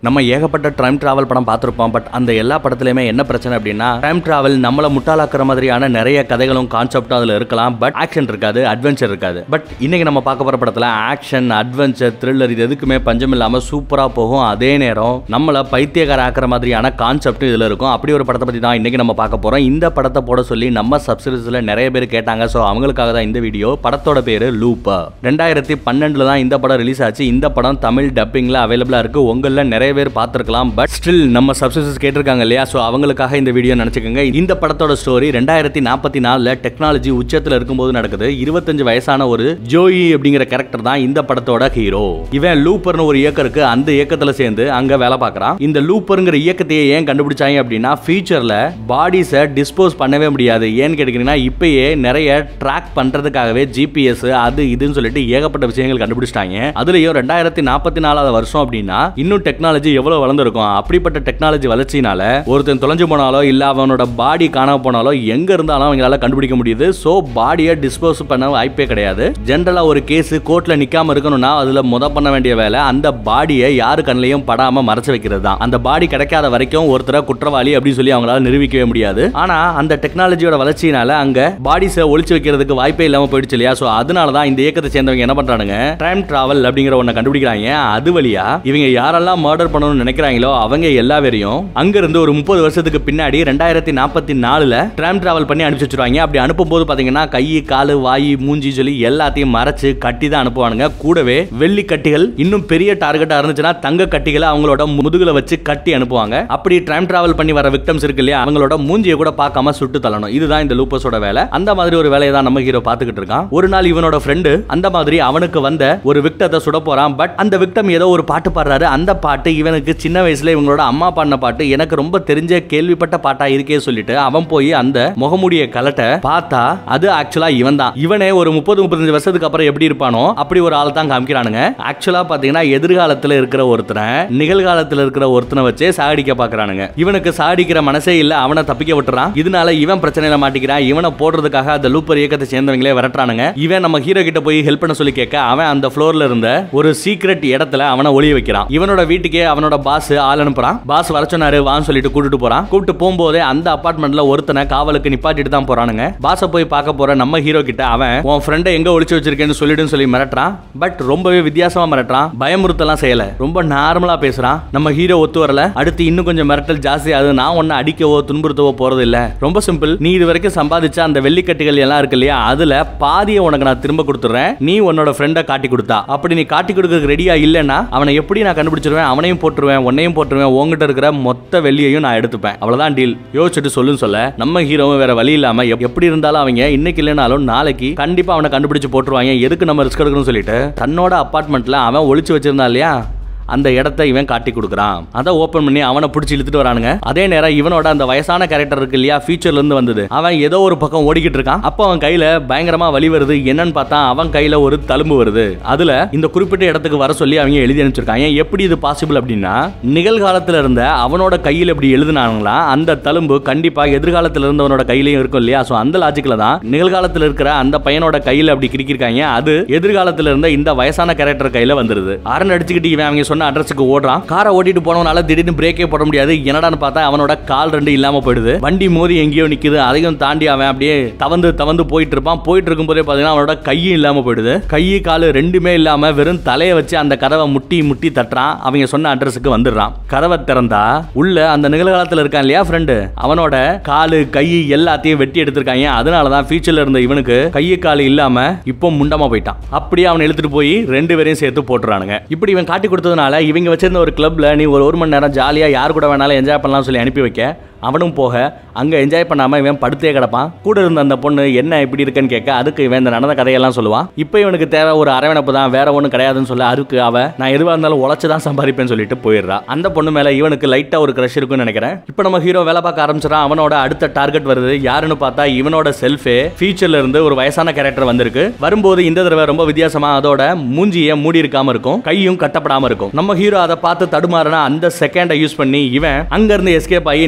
நம்ம ஏகப்பட்ட time travel படம் பார்த்துருப்போம் பட் அந்த எல்லா படத்துலையுமே என்ன பிரச்சனை அப்படின்னா டைம் டிராவல் நம்மள முட்டாளாக்குற மாதிரியான நிறைய கதைகளும் கான்செப்டும் அதில் இருக்கலாம் பட் ஆக்ஷன் இருக்காது அட்வென்ச்சர் இருக்காது பட் இன்னைக்கு நம்ம பார்க்க போற படத்தில் ஆக்ஷன் அட்வென்ச்சர் த்ரில்லர் இது எதுக்குமே பஞ்சம் இல்லாமல் சூப்பராக போகும் அதே நேரம் நம்மள பைத்தியக்கார ஆக்குற மாதிரியான கான்செப்டும் இதில் இருக்கும் அப்படி ஒரு படத்தை பற்றி தான் இன்னைக்கு நம்ம பார்க்க போகிறோம் இந்த படத்தை போட சொல்லி நம்ம சப்ஸ்கிரிப்ஷனில் நிறைய பேர் கேட்டாங்க ஸோ அவங்களுக்காக தான் இந்த வீடியோ படத்தோட பேர் லூப்பா ரெண்டாயிரத்தி பன்னெண்டில் தான் இந்த படம் ரிலீஸ் ஆச்சு இந்த படம் தமிழ் டப்பிங்கில் அவைலபிளாக இருக்கு உங்களில் நிறைய பேர் பார்த்துருக்கலாம் பட் ஸ்டில் நம்ம சப்ஸ்கிரிப்ஷன்ஸ் கேட்டிருக்காங்க இல்லையா ஸோ அவங்களுக்காக இந்த வீடியோ நினச்சிக்கோங்க இந்த படத்தோட ஸ்டோரி ரெண்டாயிரத்தி நாற்பத்தி நாலில் டெக்னாலஜி உச்சத்தில் இருக்கும்போது நடக்குது இருபத்தஞ்சு வயசான ஒரு ஜோயி அப்படிங்கிற கேரக்டர் தான் இந்த படத்தோட ஹீரோ இவன் லூப்பர்னு ஒரு இயக்கம் இருக்கு அந்த இயக்கத்தில் சேர்ந்து அங்கே வேலை பார்க்குறான் இந்த லூப்பருங்கிற இயக்கத்தையே ஏன் கண்டுபிடிச்சாங்க அப்படின்னா ஃபியூச்சரில் பாடிஸை டிஸ்போஸ் பண்ணவே முடியாது ஏன்னு கேட்டீங்கன்னா இப்பயே நிறைய ட்ராக் பண்ணுறதுக்காகவே ஜிபிஎஸ் அது இதுன்னு சொல்லிட்டு ஏகப்பட்ட விஷயங்கள் கண்டுபிடிச்சிட்டாங்க அதுலயும் ரெண்டாயிரத்தி நாற்பத்தி நாலாவது வருஷம் அப்படின்னா இன்னும் டெக்னாலஜி எவ்வளவு வளர்ந்துருக்கும் அப்படிப்பட்ட டெக்னாலஜி வளர்ச்சினால ஒருத்தன் தொலைஞ்சு போனாலோ இல்ல அவனோட பாடி காணாம போனாலோ எங்க இருந்தாலும் அவங்களால கண்டுபிடிக்க முடியுது சோ பாடியை டிஸ்போஸ் பண்ண வாய்ப்பே கிடையாது ஜென்ரலா ஒரு கேஸ் கோர்ட்ல நிக்காம இருக்கணும்னா அதுல முத பண்ண வேண்டிய வேலை அந்த பாடியை யாரு கண்ணிலையும் படாம மறைச்சு வைக்கிறது தான் அந்த பாடி கிடைக்காத வரைக்கும் ஒருத்தரை குற்றவாளி அப்படின்னு சொல்லி அவங்களால நிரூபிக்கவே முடியாது ஆனா அந்த டெக்னாலஜியோட வளர்ச்சியினால அங்க பாடிஸை ஒளிச்சு வைக்கிறதுக்கு வாய்ப்பே இல்லாம போயிடுச்சு இல்லையா சோ அதனால தான் இந்த இயக்கத்தை சேர்ந்தவங்க என்ன பண்றானுங்க டைம் டிராவல் அப்படிங்கிற ஒண்ணை கண்டுபிடிக்கிறாங்க அது வழியா இவங்க யாரெல்லாம் மர்டர் பண்ணணும்னு நினைக்கிறாங்களோ அவங்க எல்லா பேரையும் அங்க இருந்து ஒரு முப்பது வருஷத்துக்கு பின்னாடி ரெண்டாயிரத்தி நாற்பத்தி நாலுல டைம் டிராவல் பண்ணி அனுப்பிச்சு வச்சிருவாங்க அப்படி அனுப்பும்போது பாத்தீங்கன்னா கை காலு வாய் மூஞ்சி சொல்லி எல்லாத்தையும் மறைச்சு கட்டி தான் அனுப்புவானுங்க கூடவே வெள்ளி கட்டிகள் இன்னும் பெரிய டார்கெட்டா இருந்துச்சுன்னா தங்க கட்டிகளை அவங்களோட முதுகுல வச்சு கட்டி அனுப்புவாங்க அப்படி டைம் டிராவல் பண்ணி வர விக்டம்ஸ் இருக்கு இல்லையா அவங்களோட மூஞ்சியை கூட பார்க்காம சுட்டு தள்ளணும் இதுதான் இந்த லூப்பஸோட வேலை அந்த மாதிரி ஒரு வேலையை தான் நம்ம ஹீரோ பாத்துக்கிட்டு இருக்கான் ஒரு நாள் இவனோட ஃப்ரெண்டு அந்த மாதிரி அவனுக்கு வந்த ஒரு விக்டத்தை சுட போறான் பட் அந்த விக்டம் ஏதோ ஒரு பாட்டு பாடுறாரு அந்த பாட்டு இவனுக்கு சின்ன வயசுல இவங்களோட அம்மா பாடின பாட்டு எனக்கு ரொம்ப தெரிஞ்ச கேள்விப்பட்ட பாட்டா இருக்கே சொல்லிட்டு அவன் போய் அந்த முகமுடிய கலட்ட பார்த்தா அது ஆக்சுவலா இவன் தான் இவனே ஒரு முப்பது முப்பத்தஞ்சு வருஷத்துக்கு அப்புறம் எப்படி இருப்பானோ அப்படி ஒரு ஆள் தான் காமிக்கிறானுங்க ஆக்சுவலா பாத்தீங்கன்னா எதிர்காலத்துல இருக்கிற ஒருத்தனை நிகழ்காலத்துல இருக்கிற ஒருத்தனை வச்சே சாகடிக்க பாக்குறானுங்க இவனுக்கு சாகடிக்கிற மனசே இல்ல அவனை தப்பிக்க விட்டுறான் இதனால இவன் பிரச்சனையில மாட்டிக்கிறான் இவனை போடுறதுக்காக அந்த லூப்பர் இயக்கத்தை சேர்ந்தவங்களே விரட்டுறானுங்க இவன் நம்ம ஹீரோ கிட்ட போய் ஹெல்ப் பண்ண சொல்லி கேட்க அவன் அந்த ஃப்ளோர்ல இருந்த ஒரு சீக்ரெட் இடத்துல அவனை ஒளிய வைக்கிறான் இவனோட வீட்டுக்கே அவனோட பாஸ் ஆள் அனுப்புறான் பாஸ் வர சொன்னாரு வான்னு சொல்லிட்டு கூட்டிட்டு போறான் கூப்பிட்டு போகும்போதே அந்த அபார்ட்மெண்ட்ல ஒருத்தனை காவலுக்கு நிப்பாட்டிட்டு தான் போறானுங்க பாஸ போய் பார்க்க போற நம்ம ஹீரோ கிட்ட அவன் உன் ஃப்ரெண்டை எங்க ஒளிச்சு வச்சிருக்கேன்னு சொல்லிடுன்னு சொல்லி மிரட்டுறான் பட் ரொம்பவே வித்தியாசமா மிரட்டுறான் பயமுறுத்தலாம் செய்யல ரொம்ப நார்மலா பேசுறான் நம்ம ஹீரோ ஒத்து வரல அடுத்து இன்னும் கொஞ்சம் மிரட்டல் ஜாஸ்தி ஆகுது நான் ஒன்னு அடிக்கவோ துன்புறுத்தவோ போறது இல்ல ரொம்ப சிம்பிள் நீ இது வரைக்கும் சம்பாதிச்ச அந்த வெள்ளிக்கட்டுகள் எல்லாம் இருக்கு இல்லையா அதுல பாதியை உனக்கு நான் திரும்ப கொடுத்துறேன் நீ உன்னோட ஃப்ரெண்டை காட்டி கொடுத்தா அப்படி நீ காட்டி கொடுக்கறதுக்கு ரெடியா இல்லைன்னா அவனை எப்படி நான் கண்டுபிடிச்சிருவேன் அவனையும் போட்டுருவேன் உன்னையும் போட்டுருவேன் உங்ககிட்ட இருக்கிற மொத்த வெள்ளியையும் நான் எடுத்துப்பேன் அவ்வளவுதான் டீல் யோசிச்சுட்டு சொல்லுன்னு சொல்ல நம்ம ஹீரோவும் வேற வழி இல்லாம எப்- எப்படி இருந்தாலும் அவங்க இன்னைக்கு இல்லைனாலும் நாளைக்கு கண்டிப்பா அவனை கண்டுபிடிச்சு போட்டுருவாங்க எதுக்கு நம்ம ரிஸ்க் எடுக்கணும்னு சொல்லிட்டு தன்னோட அபார்ட்மெண்ட்ல அவன் ஒளிச்சு வச்சிருந்தான் இல்லையா அந்த இடத்த இவன் காட்டி கொடுக்குறான் அதை ஓபன் பண்ணி அவனை பிடிச்சி இழுத்துட்டு வரானுங்க அதே நேரம் இவனோட அந்த வயசான கேரக்டர் இருக்கு இல்லையா ஃபியூச்சர்ல இருந்து வந்தது அவன் ஏதோ ஒரு பக்கம் ஓடிக்கிட்டு இருக்கான் அப்போ அவன் கையில பயங்கரமா வலி வருது என்னன்னு பார்த்தா அவன் கையில ஒரு தழும்பு வருது அதுல இந்த குறிப்பிட்ட இடத்துக்கு வர சொல்லி அவங்க எழுதி அனுப்பிச்சிருக்காங்க எப்படி இது பாசிபிள் அப்படின்னா நிகழ்காலத்துல இருந்த அவனோட கையில் எப்படி எழுதுனாங்களா அந்த தழும்பு கண்டிப்பா எதிர்காலத்துல இருந்தவனோட கையிலயும் இருக்கும் இல்லையா சோ அந்த லாஜிக்ல தான் நிகழ்காலத்துல இருக்கிற அந்த பையனோட கையில அப்படி கிறுக்கிருக்காங்க அது எதிர்காலத்துல இருந்த இந்த வயசான கேரக்டர் கையில வந்துருது அரன் அடிச்சுக்கிட்டு இவன் அவங்க சொன்ன அட்ரஸுக்கு ஓடுறான் காரை ஓட்டிட்டு போனவனால திடீர்னு பிரேக்கே போட முடியாது என்னடான்னு பார்த்தா அவனோட கால் ரெண்டு இல்லாம போயிடுது வண்டி மோதி எங்கேயோ நிக்குது அதையும் தாண்டி அவன் அப்படியே தவந்து தவந்து போயிட்டு இருப்பான் போயிட்டு இருக்கும் போதே பாத்தீங்கன்னா அவனோட கையும் இல்லாம போயிடுது கை காலு ரெண்டுமே இல்லாம வெறும் தலையை வச்சு அந்த கதவை முட்டி முட்டி தட்டுறான் அவங்க சொன்ன அட்ரஸுக்கு வந்துடுறான் கதவை திறந்தா உள்ள அந்த நிகழ்காலத்துல இருக்கான் இல்லையா ஃப்ரெண்டு அவனோட காலு கை எல்லாத்தையும் வெட்டி எடுத்திருக்காங்க அதனால தான் ஃபியூச்சர்ல இருந்த இவனுக்கு கை காலு இல்லாம இப்போ முண்டமா போயிட்டான் அப்படியே அவனை இழுத்துட்டு போய் ரெண்டு பேரையும் சேர்த்து போட்டுறானுங்க இப்படி இவன் காட்டி கொடுத்ததுனால இவங்க வச்சிருந்த ஒரு கிளப்ல நீ ஒரு ஒரு மணி நேரம் ஜாலியா யார் கூட வேணாலும் என்ஜாய் பண்ணலாம் சொல்லி அனுப்பி வைக்க அவனும் போக அங்க என்ஜாய் பண்ணாம இவன் படுத்தே கிடப்பான் கூட இருந்த அந்த பொண்ணு என்ன இப்படி இருக்குன்னு கேட்க அதுக்கு இவன் இந்த நடந்த கதையெல்லாம் சொல்லுவான் இப்போ இவனுக்கு தேவை ஒரு அரவணைப்பு தான் வேற ஒன்றும் கிடையாதுன்னு சொல்ல அதுக்கு அவ நான் எதுவாக இருந்தாலும் உழைச்சு தான் சம்பாதிப்பேன்னு சொல்லிட்டு போயிடுறா அந்த பொண்ணு மேல இவனுக்கு லைட்டா ஒரு க்ரஷ் இருக்குன்னு நினைக்கிறேன் இப்போ நம்ம ஹீரோ வேலை பார்க்க ஆரம்பிச்சிடான் அவனோட அடுத்த டார்கெட் வருது யாருன்னு பார்த்தா இவனோட செல்ஃபே ஃபியூச்சர்ல இருந்து ஒரு வயசான கேரக்டர் வந்திருக்கு வரும்போது இந்த தடவை ரொம்ப வித்தியாசமா அதோட மூஞ்சியை மூடி இருக்காம இருக்கும் கையும் கட்டப்படாம இருக்கும் நம்ம ஹீரோ அதை பார்த்து தடுமாறினா அந்த செகண்டை யூஸ் பண்ணி இவன் அங்க இருந்து எஸ்கேப் ஆகி நம்ம ஹீரோ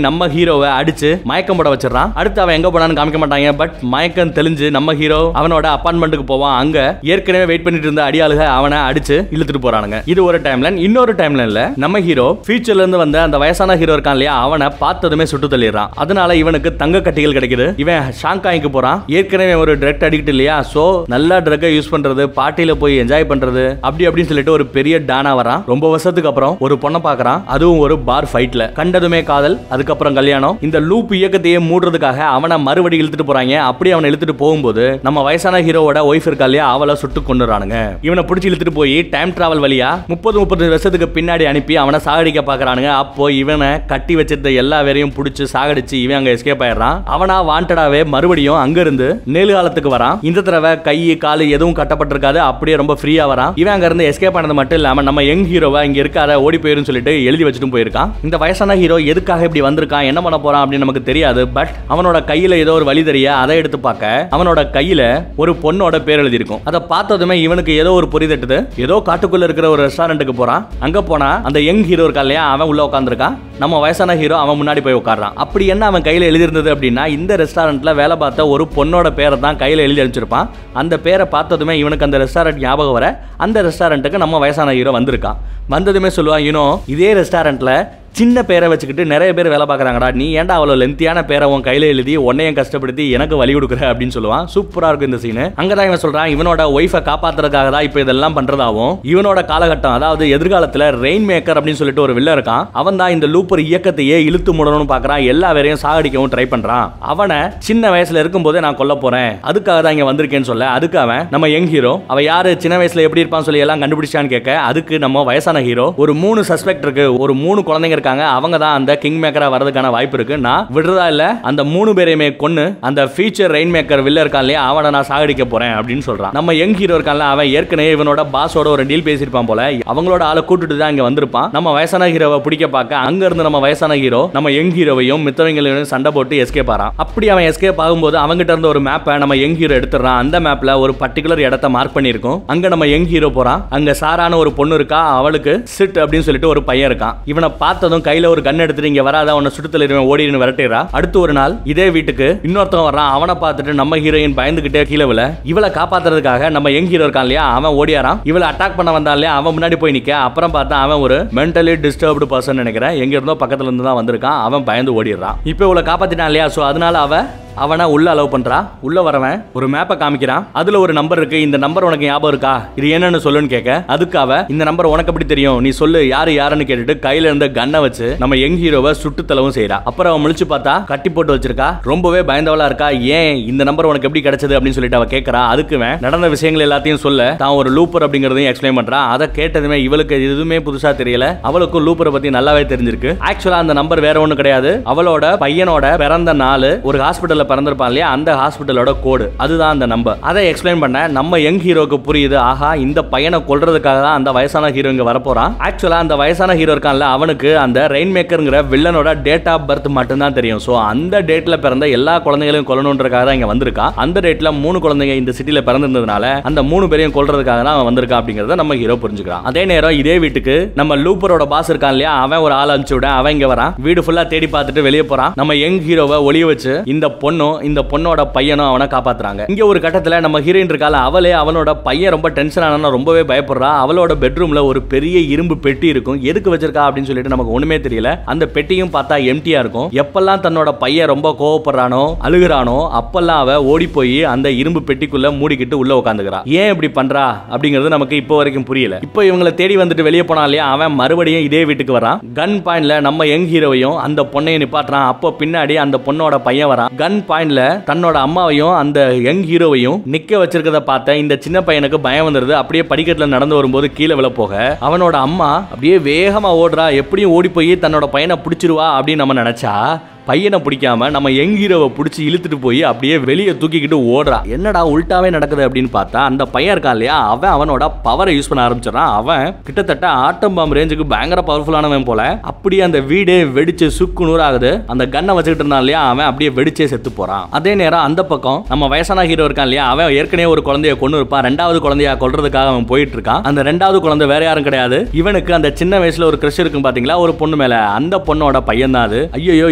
ஹீரோவை அடிச்சு மயக்கம் போட வச்சிடறான் அடுத்து அவன் எங்க போனான்னு காமிக்க மாட்டாங்க பட் மயக்கம் தெளிஞ்சு நம்ம ஹீரோ அவனோட அப்பார்ட்மெண்ட்டுக்கு போவான் அங்க ஏற்கனவே வெயிட் பண்ணிட்டு இருந்த அடியாளுக அவனை அடிச்சு இழுத்துட்டு போறானுங்க இது ஒரு டைம்ல இன்னொரு டைம்ல இல்ல நம்ம ஹீரோ ஃபியூச்சர்ல இருந்து வந்த அந்த வயசான ஹீரோ இருக்கான் இல்லையா அவனை பார்த்ததுமே சுட்டு தள்ளிடுறான் அதனால இவனுக்கு தங்க கட்டிகள் கிடைக்குது இவன் ஷாங்காய்க்கு போறான் ஏற்கனவே ஒரு ட்ரக் அடிக்ட் இல்லையா சோ நல்லா ட்ரக்கை யூஸ் பண்றது பார்ட்டியில போய் என்ஜாய் பண்றது அப்படி அப்படின்னு சொல்லிட்டு ஒரு பெரிய டானா வரான் ரொம்ப வருஷத்துக்கு அப்புறம் ஒரு பொண்ணை பார்க்கறான் அதுவும் ஒரு பார் ஃபைட்ல கண்டதுமே காதல் அதுக்கப்புறம் கல்யாணம் இந்த லூப் இயக்கத்தையே மூடுறதுக்காக அவனை மறுபடி இழுத்துட்டு போறாங்க அப்படி அவனை இழுத்துட்டு போகும்போது நம்ம வயசான ஹீரோவோட ஒய்ஃப் இருக்கா இல்லையா அவளை சுட்டு கொண்டுறானுங்க இவனை பிடிச்சி இழுத்துட்டு போய் டைம் டிராவல் வழியா முப்பது முப்பது வருஷத்துக்கு பின்னாடி அனுப்பி அவனை சாகடிக்க பாக்குறானுங்க அப்போ இவனை கட்டி வச்சிருந்த எல்லா வேரையும் பிடிச்சி சாகடிச்சு இவன் அங்க எஸ்கேப் ஆயிடுறான் அவனா வாண்டடாவே மறுபடியும் அங்க இருந்து நேலுகாலத்துக்கு வரான் இந்த தடவை கை காலு எதுவும் கட்டப்பட்டிருக்காது அப்படியே ரொம்ப ஃப்ரீயா வரான் இவன் அங்க இருந்து எஸ்கேப் ஆனது மட்டும் இல்லாம நம்ம யங் ஹீரோவா இங்க இருக்காத ஓடி போயிருன்னு சொல்லிட்டு எழுதி வச்சுட்டு போயிருக்கான் இந்த வயசான ஹீரோ எதுக்காக இப்படி வந்திருக்கான் என்ன பண்ண போறான் அப்படின்னு நமக்கு தெரியாது பட் அவனோட கையில ஏதோ ஒரு வழி தெரிய அதை எடுத்து பார்க்க அவனோட கையில ஒரு பொண்ணோட பேர் எழுதியிருக்கும் அதை பார்த்ததுமே இவனுக்கு ஏதோ ஒரு பொறி தட்டுது ஏதோ காட்டுக்குள்ள இருக்கிற ஒரு ரெஸ்டாரண்ட்டுக்கு போறான் அங்க போனா அந்த யங் ஹீரோ இருக்கா இல்லையா அவன் உள்ள உட்காந்துருக்கான் நம்ம வயசான ஹீரோ அவன் முன்னாடி போய் உட்கார்றான் அப்படி என்ன அவன் கையில எழுதியிருந்தது அப்படின்னா இந்த ரெஸ்டாரண்ட்ல வேலை பார்த்த ஒரு பொண்ணோட பேரை தான் கையில எழுதி அனுப்பிச்சிருப்பான் அந்த பேரை பார்த்ததுமே இவனுக்கு அந்த ரெஸ்டாரண்ட் ஞாபகம் வர அந்த ரெஸ்டாரண்ட்டுக்கு நம்ம வயசான ஹீரோ வந்திருக்கான் வந்ததுமே சொல்லுவான் யூனோ இதே ரெஸ்டாரண்ட்ல சின்ன பேரை வச்சுக்கிட்டு நிறைய பேர் வேலை பார்க்குறாங்கடா நீ ஏன்டா அவ்வளோ லென்த்தியான பேரை உன் கையில் எழுதி உன்னையும் கஷ்டப்படுத்தி எனக்கு வழி கொடுக்குற அப்படின்னு சொல்லுவான் சூப்பராக இருக்கும் இந்த சீனு அங்கே தான் இவன் சொல்கிறான் இவனோட ஒய்ஃபை காப்பாத்துறதுக்காக தான் இப்போ இதெல்லாம் பண்ணுறதாவும் இவனோட காலகட்டம் அதாவது எதிர்காலத்தில் ரெயின் மேக்கர் அப்படின்னு சொல்லிட்டு ஒரு வில்ல இருக்கான் அவன் தான் இந்த லூப்பர் இயக்கத்தையே இழுத்து முடணும்னு பார்க்குறான் எல்லா வேறையும் சாகடிக்கவும் ட்ரை பண்ணுறான் அவனை சின்ன வயசுல இருக்கும்போதே நான் கொல்ல போறேன் அதுக்காக தான் இங்க வந்திருக்கேன்னு சொல்ல அதுக்கு அவன் நம்ம யங் ஹீரோ அவ யாரு சின்ன வயசுல எப்படி இருப்பான்னு சொல்லி எல்லாம் கண்டுபிடிச்சான்னு கேட்க அதுக்கு நம்ம வயசான ஹீரோ ஒரு மூணு சஸ்பெக்ட் இருக்கு ஒரு மூணு குழந்தைங்க இருக்காங்க அவங்க தான் அந்த கிங் மேக்கரா வரதுக்கான வாய்ப்பு இருக்கு நான் விடுறதா இல்ல அந்த மூணு பேரையுமே கொன்னு அந்த ஃபீச்சர் ரெயின் மேக்கர் வில்ல இருக்கான் இல்லையா அவனை நான் சாகடிக்க போறேன் அப்படின்னு சொல்றான் நம்ம யங் ஹீரோ இருக்கான்ல அவன் ஏற்கனவே இவனோட பாஸோட ஒரு டீல் பேசியிருப்பான் போல அவங்களோட ஆளை கூட்டிட்டு தான் இங்க வந்திருப்பான் நம்ம வயசான ஹீரோவை பிடிக்க பார்க்க அங்க இருந்து நம்ம வயசான ஹீரோ நம்ம யங் ஹீரோவையும் மித்தவங்களையும் சண்டை போட்டு எஸ்கேப் ஆறான் அப்படி அவன் எஸ்கேப் ஆகும்போது அவங்கிட்ட இருந்த ஒரு மேப்பை நம்ம யங் ஹீரோ எடுத்துறான் அந்த மேப்ல ஒரு பர்டிகுலர் இடத்த மார்க் பண்ணியிருக்கோம் அங்க நம்ம யங் ஹீரோ போறான் அங்க சாரான ஒரு பொண்ணு இருக்கா அவளுக்கு சிட் அப்படின்னு சொல்லிட்டு ஒரு பையன் இருக்கான் இவனை பார்த்ததும் கையில ஒரு கன் எடுத்துட்டு இங்க வராத அவனை சுட்டுத்தல இவன் ஓடின்னு விரட்டிடுறா அடுத்து ஒரு நாள் இதே வீட்டுக்கு இன்னொருத்தவன் வர்றான் அவனை பார்த்துட்டு நம்ம ஹீரோயின் பயந்துகிட்டே கீழே விழ இவளை காப்பாத்துறதுக்காக நம்ம யங் ஹீரோ இருக்கான் இல்லையா அவன் ஓடியாரான் இவளை அட்டாக் பண்ண வந்தான் இல்லையா அவன் முன்னாடி போய் நிக்க அப்புறம் பார்த்தா அவன் ஒரு மென்டலி டிஸ்டர்ப்டு பர்சன் நினைக்கிறேன் எங்க இருந்தோ பக்கத்துல இருந்து தான் வந்திருக்கான் அவன் பயந்து ஓடிடுறான் இப்போ இவளை காப்பாத்திட்டான் இல்லையா சோ அதனால அவ அவனை உள்ள அலோவ் பண்றா உள்ள வரவன் ஒரு மேப்பை காமிக்கிறான் அதுல ஒரு நம்பர் இருக்கு இந்த நம்பர் உனக்கு ஞாபகம் இருக்கா இது என்னன்னு சொல்லுன்னு கேட்க அதுக்கு அவ இந்த நம்பர் உனக்கு எப்படி தெரியும் நீ சொல்லு யாரு யாருன்னு கேட்டுட்டு கையில இருந்த கன்னை வச்சு நம்ம யங் ஹீரோவை சுட்டு தளவும் செய்றா அப்புறம் அவன் முழிச்சு பார்த்தா கட்டி போட்டு வச்சிருக்கா ரொம்பவே பயந்தவளா இருக்கா ஏன் இந்த நம்பர் உனக்கு எப்படி கிடைச்சது அப்படின்னு சொல்லிட்டு அவ கேட்கறா அதுக்கு இவன் நடந்த விஷயங்கள் எல்லாத்தையும் சொல்ல தான் ஒரு லூப்பர் அப்படிங்கறதையும் எக்ஸ்பிளைன் பண்றா அதை கேட்டதுமே இவளுக்கு எதுவுமே புதுசா தெரியல அவளுக்கும் லூப்பரை பத்தி நல்லாவே தெரிஞ்சிருக்கு ஆக்சுவலா அந்த நம்பர் வேற ஒண்ணு கிடையாது அவளோட பையனோட பிறந்த நாள் ஒரு ஹாஸ்பிட்டல்ல பிறந்திருப்பான் இல்லையா அந்த ஹாஸ்பிட்டலோட கோடு அதுதான் அந்த நம்பர் அதை எக்ஸ்பிளைன் பண்ண நம்ம யங் ஹீரோக்கு புரியுது ஆஹா இந்த பையனை கொல்றதுக்காக தான் அந்த வயசான ஹீரோ இங்க வரப்போறான் ஆக்சுவலா அந்த வயசான ஹீரோ இருக்கான்ல அவனுக்கு அந்த ரெயின் மேக்கர்ங்கிற வில்லனோட டேட் ஆஃப் பர்த் மட்டும்தான் தெரியும் ஸோ அந்த டேட்ல பிறந்த எல்லா குழந்தைகளையும் கொல்லணுன்றக்காக தான் இங்க வந்திருக்கான் அந்த டேட்ல மூணு குழந்தைங்க இந்த சிட்டில பிறந்திருந்ததுனால அந்த மூணு பேரையும் கொல்றதுக்காக தான் அவன் வந்திருக்கான் அப்படிங்கறத நம்ம ஹீரோ புரிஞ்சுக்கிறான் அதே நேரம் இதே வீட்டுக்கு நம்ம லூப்பரோட பாஸ் இருக்கான் இல்லையா அவன் ஒரு ஆள் அனுப்பிச்சு விட அவன் இங்க வரான் வீடு ஃபுல்லா தேடி பார்த்துட்டு வெளியே போறான் நம்ம யங் ஹீரோவை ஒளிய வச்சு இந்த பொண்ணும் இந்த பொண்ணோட பையனும் அவனை காப்பாத்துறாங்க இங்க ஒரு கட்டத்துல நம்ம ஹீரோயின் இருக்கால அவளே அவனோட பையன் ரொம்ப டென்ஷன் ஆனா ரொம்பவே பயப்படுறா அவளோட பெட்ரூம்ல ஒரு பெரிய இரும்பு பெட்டி இருக்கும் எதுக்கு வச்சிருக்கா அப்படின்னு சொல்லிட்டு நமக்கு ஒண்ணுமே தெரியல அந்த பெட்டியும் பார்த்தா எம்டியா இருக்கும் எப்பெல்லாம் தன்னோட பையன் ரொம்ப கோவப்படுறானோ அழுகுறானோ அப்பெல்லாம் அவ ஓடி போய் அந்த இரும்பு பெட்டிக்குள்ள மூடிக்கிட்டு உள்ள உட்காந்துக்கிறா ஏன் இப்படி பண்றா அப்படிங்கிறது நமக்கு இப்போ வரைக்கும் புரியல இப்போ இவங்களை தேடி வந்துட்டு வெளியே போனா இல்லையா அவன் மறுபடியும் இதே வீட்டுக்கு வரான் கன் பாயிண்ட்ல நம்ம யங் ஹீரோவையும் அந்த பொண்ணையும் நிப்பாட்டுறான் அப்போ பின்னாடி அந்த பொண்ணோட பையன் வரான் கன் பாயிண்ட்ல தன்னோட அம்மாவையும் அந்த யங் ஹீரோவையும் நிக்க வச்சிருக்கத பார்த்த இந்த சின்ன பையனுக்கு பயம் வந்துருது அப்படியே படிக்கட்டுல நடந்து வரும்போது கீழே விழ போக அவனோட அம்மா அப்படியே வேகமா ஓடுறா எப்படியும் ஓடி போய் தன்னோட பையனை பிடிச்சிருவா அப்படின்னு நம்ம நினைச்சா பையனை பிடிக்காம நம்ம யங் ஹீரோவை பிடிச்சி இழுத்துட்டு போய் அப்படியே வெளியே தூக்கிக்கிட்டு ஓடுறா என்னடா உல்டாவே நடக்குது அப்படின்னு பார்த்தா அந்த பையன் இருக்கான் இல்லையா அவன் அவனோட பவரை யூஸ் பண்ண ஆரம்பிச்சிடறான் அவன் கிட்டத்தட்ட ஆட்டம் பாம் ரேஞ்சுக்கு பயங்கர பவர்ஃபுல்லானவன் போல அப்படியே அந்த வீடு வெடிச்சு சுக்கு நூறாகுது அந்த கன்னை வச்சுக்கிட்டு இருந்தான் இல்லையா அவன் அப்படியே வெடிச்சே செத்து போறான் அதே நேரம் அந்த பக்கம் நம்ம வயசான ஹீரோ இருக்கான் இல்லையா அவன் ஏற்கனவே ஒரு குழந்தைய கொண்டு இருப்பான் ரெண்டாவது குழந்தைய கொல்றதுக்காக அவன் போயிட்டு இருக்கான் அந்த ரெண்டாவது குழந்தை வேற யாரும் கிடையாது இவனுக்கு அந்த சின்ன வயசுல ஒரு கிரஷ் இருக்கும் பாத்தீங்களா ஒரு பொண்ணு மேல அந்த பொண்ணோட பையன் தான் அது ஐயோ எப்படி இவனை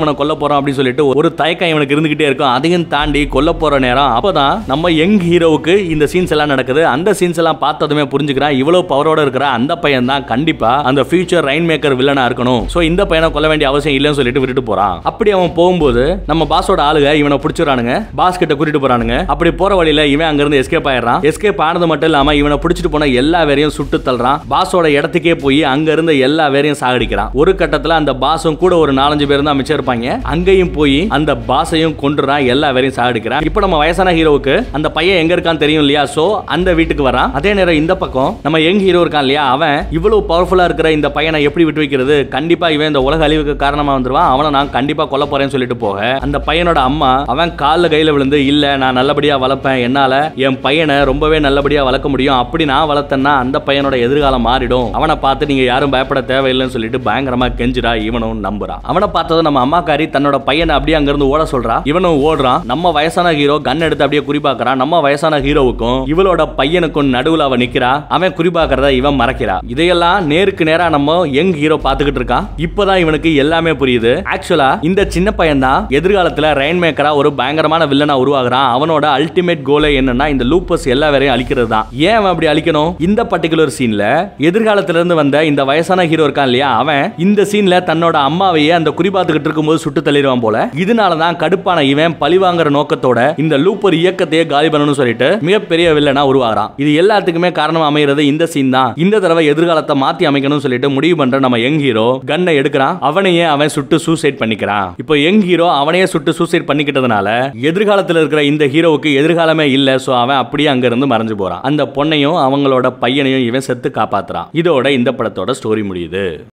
இவனை கொல்ல போறோம் அப்படின்னு சொல்லிட்டு ஒரு தயக்கம் இவனுக்கு இருந்துகிட்டே இருக்கும் அதையும் தாண்டி கொல்ல போற நேரம் அப்பதான் நம்ம யங் ஹீரோவுக்கு இந்த சீன்ஸ் எல்லாம் நடக்குது அந்த சீன்ஸ் எல்லாம் பார்த்ததுமே புரிஞ்சுக்கிறான் இவ்வளவு பவரோட இருக்கிற அந்த பையன் தான் கண்டிப்பா அந்த ஃபியூச்சர் ரைன் மேக்கர் வில்லனா இருக்கணும் சோ இந்த பையனை கொல்ல வேண்டிய அவசியம் இல்லைன்னு சொல்லிட்டு விட்டுட்டு போறான் அப்படி அவன் போகும்போது நம்ம பாஸோட ஆளுங்க இவனை பிடிச்சிடறானுங்க பாஸ் கிட்ட கூட்டிட்டு போறானுங்க அப்படி போற வழியில இவன் அங்க இருந்து எஸ்கேப் ஆயிடுறான் எஸ்கேப் ஆனது மட்டும் இல்லாம இவனை பிடிச்சிட்டு போன எல்லா வேரையும் சுட்டு தள்ளுறான் பாஸோட இடத்துக்கே போய் அங்க இருந்த எல்லா வேரையும் சாகடிக்கிறான் ஒரு கட்டத்துல அந்த பாஸும் கூட ஒரு நாலஞ்சு பேர் தான் மிச்சம் இருப்பாங்க அங்கேயும் போய் அந்த பாஸையும் கொண்டுறான் எல்லா வேரையும் சாகடிக்கிறான் இப்போ நம்ம வயசான ஹீரோவுக்கு அந்த பையன் எங்க இருக்கான்னு தெரியும் இல்லையா சோ அந்த வீட்டுக்கு வரான் அதே நேரம் இந்த பக்கம் நம்ம யங் ஹீரோ இருக்கான் இல்லையா அவன் இவ்வளவு பவர்ஃபுல்லா இருக்கிற இந்த பையனை எப்படி விட்டு வைக்கிறது கண்டிப்பா இவன் இந்த உலக அழிவுக்கு காரணமா வந்துருவான் அவனை நான் கண்டிப்பா கொல்ல போறேன்னு சொல்லிட்டு போக அந்த பையனோட அம்மா அவன் கால்ல கையில விழுந்து இல்ல நான் நல்லபடியா வளர்ப்பேன் என்னால என் பையனை ரொம்பவே நல்லபடியா வளர்க்க முடியும் அப்படி நான் வளர்த்தேன்னா அந்த பையனோட எதிர்காலம் மாறிடும் அவனை பார்த்து நீங்க யாரும் பயப்பட தேவையில்லைன்னு சொல்லிட்டு பயங்கரமா கெஞ்சுறா இவனும் நம்புறான் அவனை பார்த்ததும் நம்ம அம்மாக்காரி தன்னோட பையனை அப்படியே அங்க இருந்து ஓட சொல்றா இவனும் ஓடுறான் நம்ம வயசான ஹீரோ கன் எடுத்து அப்படியே குறிப்பாக்குறான் நம்ம வயசான ஹீரோவுக்கும் இவளோட பையனுக்கும் நடுவுல அவ நிக்கிறா அவன் குறிப்பாக்குறத இவன் மறக்கிறா இதையெல்லாம் நேருக்கு நேரா நம்ம யங் ஹீரோ பாத்துக்கிட்டு இருக்கான் இப்பதான் இவனுக்கு எல்லாமே புரியுது ஆக்சுவலா இந்த சின்ன பையன் தான் எதிர்காலத்துல ரெயின் மேக்கரா ஒரு பயங்கரமான வில்லனா உருவாகுறான் அவனோட அல்டிமேட் கோலே என்னன்னா இந்த லூப்பஸ் எல்லா வேறையும் அழிக்கிறது தான் ஏன் அவன் அப்படி அழிக்கணும் இந்த பர்டிகுலர் சீன்ல எதிர்காலத்துல இருந்து வந்த இந்த வயசான ஹீரோ இருக்கான் இல்லையா அவன் இந்த சீன்ல தன்னோட அம்மாவையே அந்த குறிபாத்துக்கிட்டு இருக்கும்போது சுட்டு தள்ளிடுவான் போல இதனால தான் கடுப்பான இவன் பழிவாங்குற நோக்கத்தோட இந்த லூப்பர் இயக்கத்தையே காலி பண்ணணும்னு சொல்லிட்டு மிகப்பெரிய வில்லனா உருவாகிறான் இது எல்லாத்துக்குமே காரணம் அமைகிறது இந்த சீன் தான் இந்த தடவை எதிர்காலத்தை மாத்தி அமைக்கணும்னு சொல்லிட்டு முடிவு பண்ற நம்ம யங் ஹீரோ கன்னை எடுக்கிறான் அவனையே அவன் சுட்டு சூசைட் பண்ணிக்கிறான் இப்போ யங் ஹீரோ அவனையே சுட்டு சூசைட் பண்ணிக்கிட்டதுனால எதிர்காலத்துல இருக்கிற இந்த ஹீரோவுக்கு எதிர்காலமே இல்ல சோ அவன் அப்படியே அங்க இருந்து மறைஞ்சு போறான் அந்த பொண்ணையும் அவங்களோட பையனையும் இவன் செத்து காப்பாத்துறான் இதோட இந்த படத்தோட ஸ்டோரி முடியுது